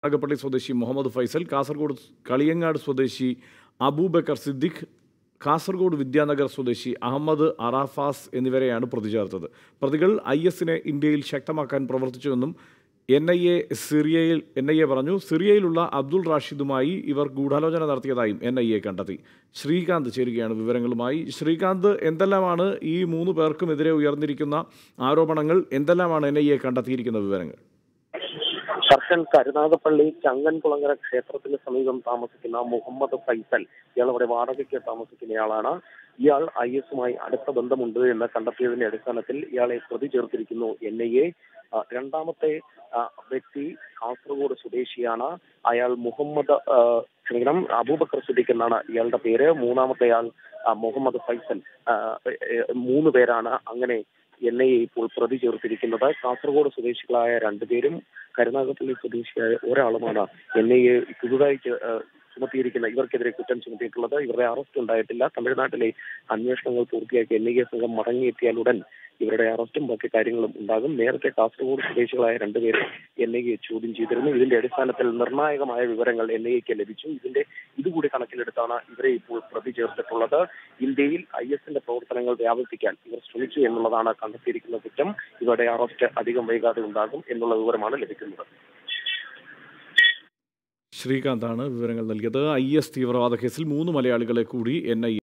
നാഗപ്പള്ളി സ്വദേശി മുഹമ്മദ് ഫൈസൽ കാസർഗോഡ് കളിയങ്ങാട് സ്വദേശി അബൂബക്കർ സിദ്ദിഖ് കാസർഗോഡ് വിദ്യാനഗർ സ്വദേശി അഹമ്മദ് അറാഫാസ് എന്നിവരെയാണ് പ്രതി ചേർത്തത് പ്രതികൾ ഐ എസിനെ ഇന്ത്യയിൽ ശക്തമാക്കാൻ പ്രവർത്തിച്ചുവെന്നും എൻ ഐ എ സിറിയയിൽ എൻ ഐ എ പറഞ്ഞു സിറിയയിലുള്ള അബ്ദുൾ റാഷിദുമായി ഇവർ ഗൂഢാലോചന നടത്തിയതായും എൻ ഐ എ കണ്ടെത്തി ശ്രീകാന്ത് ചേരുകയാണ് വിവരങ്ങളുമായി ശ്രീകാന്ത് എന്തെല്ലാമാണ് ഈ മൂന്ന് പേർക്കുമെതിരെ ഉയർന്നിരിക്കുന്ന ആരോപണങ്ങൾ എന്തെല്ലാമാണ് എൻ ഐ എ കണ്ടെത്തിയിരിക്കുന്ന വിവരങ്ങൾ ശർക്കൻ കരുനാഗപ്പള്ളി ചങ്ങൻകുളങ്ങര ക്ഷേത്രത്തിന് സമീപം താമസിക്കുന്ന മുഹമ്മദ് ഫൈസൽ ഇയാൾ അവിടെ വാടകയ്ക്ക് താമസിക്കുന്നയാളാണ് ഇയാൾ ഐ എസുമായി അടുത്ത ബന്ധമുണ്ട് എന്ന് കണ്ടെത്തിയതിന്റെ അടിസ്ഥാനത്തിൽ ഇയാളെ പ്രതി ചേർത്തിരിക്കുന്നു എൻ ഐ എ രണ്ടാമത്തെ ആ, വ്യക്തി കാസർഗോഡ് സ്വദേശിയാണ് അയാൾ മുഹമ്മദ് ആ, ക്ഷമിക്കണം അബൂബക്കർ സിദ്ദിഖ് എന്നാണ് ഇയാളുടെ പേര് മൂന്നാമത്തെ ആൾ ആ, മുഹമ്മദ് ഫൈസൽ ആ, ഏ, മൂന്ന് പേരാണ് അങ്ങനെ എൻ ഐ എ ഇപ്പോൾ പ്രതി ചേർത്തിരിക്കുന്നത് കാസർഗോഡ് സ്വദേശികളായ രണ്ടുപേരും കരുനാഗപ്പള്ളി സ്വദേശിയായ ഒരാളുമാണ് എൻ ഐ എ പുതുതായി ചെ- ഏഹ് ചുമത്തിയിരിക്കുന്ന ഇവർക്കെതിരെ കുറ്റം ചുമത്തിയിട്ടുള്ളത് ഇവരുടെ അറസ്റ്റ് ഉണ്ടായിട്ടില്ല തമിഴ്നാട്ടിലെ അന്വേഷണങ്ങൾ പൂർത്തിയാക്കി എൻ ഐ എ സംഘം മടങ്ങിയെത്തിയാലുടൻ ഇവരുടെ അറസ്റ്റും ബാക്കി കാര്യങ്ങളും ഉണ്ടാകും നേരത്തെ കാസർഗോഡ് സ്വദേശികളായ രണ്ടുപേരെ എൻ ഐ എ ചോദ്യം ചെയ്തിരുന്നു ഇതിന്റെ അടിസ്ഥാനത്തിൽ നിർണായകമായ വിവരങ്ങൾ എൻ ഐ എക്ക് ലഭിച്ചു ഇതിന്റെ ഇതുകൂടി കണക്കിലെടുത്താണ് ഇവരെ ഇപ്പോൾ പ്രതി ചേർത്തിട്ടുള്ളത് ഇന്ത്യയിൽ ഐ എസിന്റെ പ്രവർത്തനങ്ങൾ വ്യാപിപ്പിക്കാൻ ഇവർ ശ്രമിച്ചു എന്നുള്ളതാണ് കണ്ടെത്തിയിരിക്കുന്ന കുറ്റം ഇവരുടെ അറസ്റ്റ് അധികം വൈകാതെ ഉണ്ടാകും എന്നുള്ള വിവരമാണ് ലഭിക്കുന്നത് ശ്രീകാന്താണ് വിവരങ്ങൾ നൽകിയത് ഐ എസ് തീവ്രവാദ കേസിൽ മൂന്ന് മലയാളികളെ കൂടി എൻ ഐ